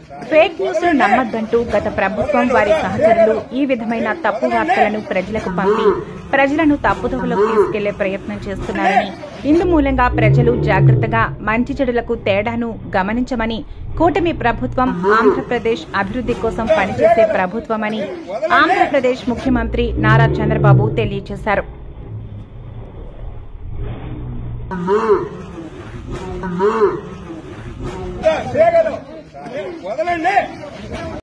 fake news ను నమ్మద్దంటూ గత ప్రభుత్వం వారి సహచరులు ఈ విధమైన తప్పు వార్తలను ప్రజలకు పంపి ప్రజలను తప్పుదోవలోకి తీసుకెళ్లే ప్రయత్నం చేస్తున్నారని ఇందు మూలంగా ప్రజలు జాగ్రత్తగా మంచి చెడులకు తేడాను గమనించమని కూటమి ప్రభుత్వం ఆంధ్రప్రదేశ్ అభివృద్ధి కోసం పనిచేసే ప్రభుత్వమని ఆంధ్రప్రదేశ్ ముఖ్యమంత్రి నారా చంద్రబాబు తెలియజేశారు వదలండి